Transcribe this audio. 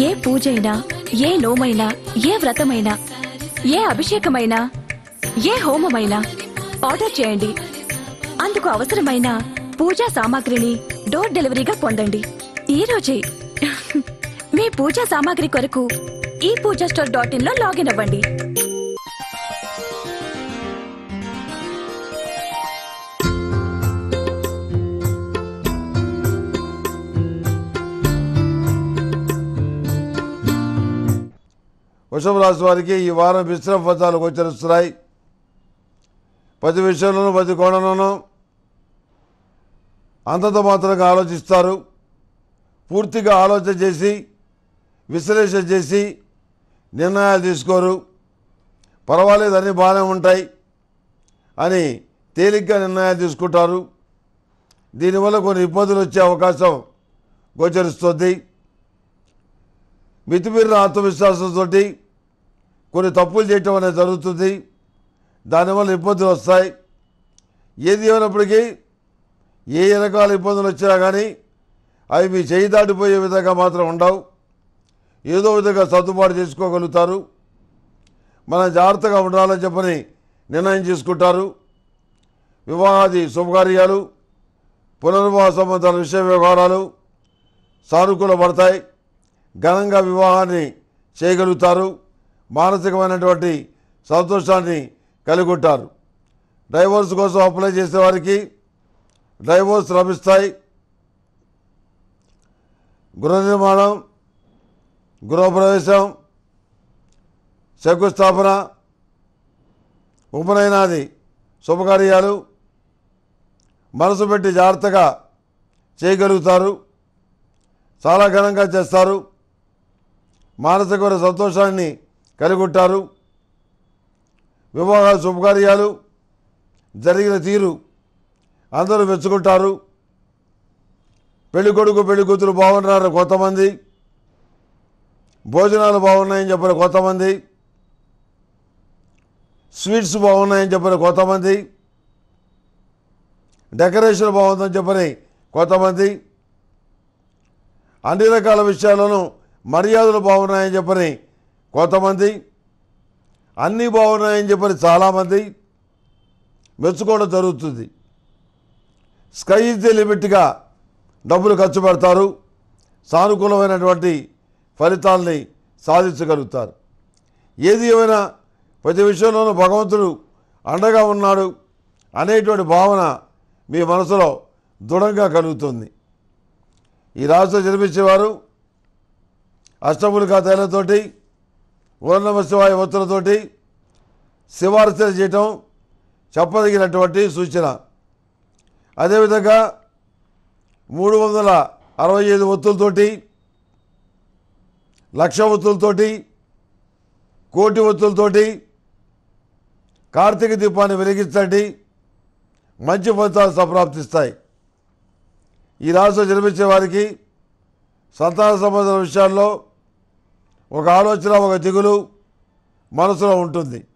ఏ పూజైనా ఏ నోమైనా ఏ వ్రతమైనా ఏ అభిషేకమైనా ఏ హోమమైనా ఆర్డర్ చేయండి అందుకు అవసరమైన పూజా సామాగ్రిని డోర్ డెలివరీగా పొందండి ఈ రోజే మీ పూజా సామాగ్రి కొరకు ఈ పూజా స్టోర్ డాట్ ఇన్ లో లాగిన్ అవ్వండి వృషభ రాశి వారికి ఈ వారం మిశ్రమ ఫలితాలు గోచరిస్తున్నాయి ప్రతి విషయంలోనూ ప్రతి కోణంలోనూ అంతంత మాత్రంగా ఆలోచిస్తారు పూర్తిగా ఆలోచన చేసి విశ్లేషణ చేసి నిర్ణయాలు తీసుకోరు పర్వాలేదు అన్నీ బాగానే ఉంటాయి అని తేలిగ్గా నిర్ణయాలు తీసుకుంటారు దీనివల్ల కొన్ని ఇబ్బందులు వచ్చే అవకాశం గోచరిస్తుంది మితిమీరిన ఆత్మవిశ్వాసంతో కొన్ని తప్పులు చేయటం అనేది జరుగుతుంది దానివల్ల ఇబ్బందులు వస్తాయి ఏది ఏమైనప్పటికీ ఏ రకాల ఇబ్బందులు వచ్చినా కానీ అవి మీ చేయి దాటిపోయే విధంగా మాత్రం ఉండవు ఏదో విధంగా సర్దుబాటు చేసుకోగలుగుతారు మనం జాగ్రత్తగా ఉండాలని చెప్పని నిర్ణయం చేసుకుంటారు వివాహాది శుభకార్యాలు పునర్వివాహ సంబంధాల విషయ వ్యవహారాలు సానుకూల పడతాయి ఘనంగా వివాహాన్ని చేయగలుగుతారు మానసికమైనటువంటి సంతోషాన్ని కలిగి ఉంటారు డైవోర్స్ కోసం అప్లై చేసే వారికి డైవోర్స్ లభిస్తాయి గృహ నిర్మాణం గృహప్రవేశం శంకుస్థాపన ఉపనయనాది శుభకార్యాలు మనసు పెట్టి జాగ్రత్తగా చేయగలుగుతారు చాలా ఘనంగా చేస్తారు మానసికమైన సంతోషాన్ని కలిగి ఉంటారు వివాహ శుభకార్యాలు జరిగిన తీరు అందరూ మెచ్చుకుంటారు పెళ్లి కొడుకు పెళ్లి కూతురు బాగున్నారు కొంతమంది భోజనాలు బాగున్నాయని చెప్పిన కొంతమంది స్వీట్స్ బాగున్నాయని చెప్పిన కొంతమంది డెకరేషన్ బాగుందని చెప్పని కొంతమంది అన్ని రకాల విషయాల్లోనూ మర్యాదలు బాగున్నాయని చెప్పని కొంతమంది అన్నీ బాగున్నాయని చెప్పని చాలామంది మెచ్చుకోవడం జరుగుతుంది స్కై ఇస్ ది లిమిట్గా డబ్బులు ఖర్చు పెడతారు సానుకూలమైనటువంటి ఫలితాల్ని సాధించగలుగుతారు ఏది ఏమైనా ప్రతి విషయంలోనూ భగవంతుడు అండగా ఉన్నాడు అనేటువంటి భావన మీ మనసులో దృఢంగా కలుగుతుంది ఈ రాశిలో జన్మించేవారు అష్టములికా తైలతోటి ఓర్ణమ శివాయ ఒత్తులతోటి శివార్చన చేయటం చెప్పదగినటువంటి సూచన అదేవిధంగా మూడు వందల అరవై ఐదు ఒత్తులతోటి లక్ష ఒత్తులతోటి కోటి ఒత్తులతోటి కార్తీక దీపాన్ని వెలిగించండి మంచి ఫలితాలు సంప్రాప్తిస్తాయి ఈ రాశిలో జన్మించే వారికి సంతాన సంబంధ విషయాల్లో ఒక ఆలోచన ఒక దిగులు మనసులో ఉంటుంది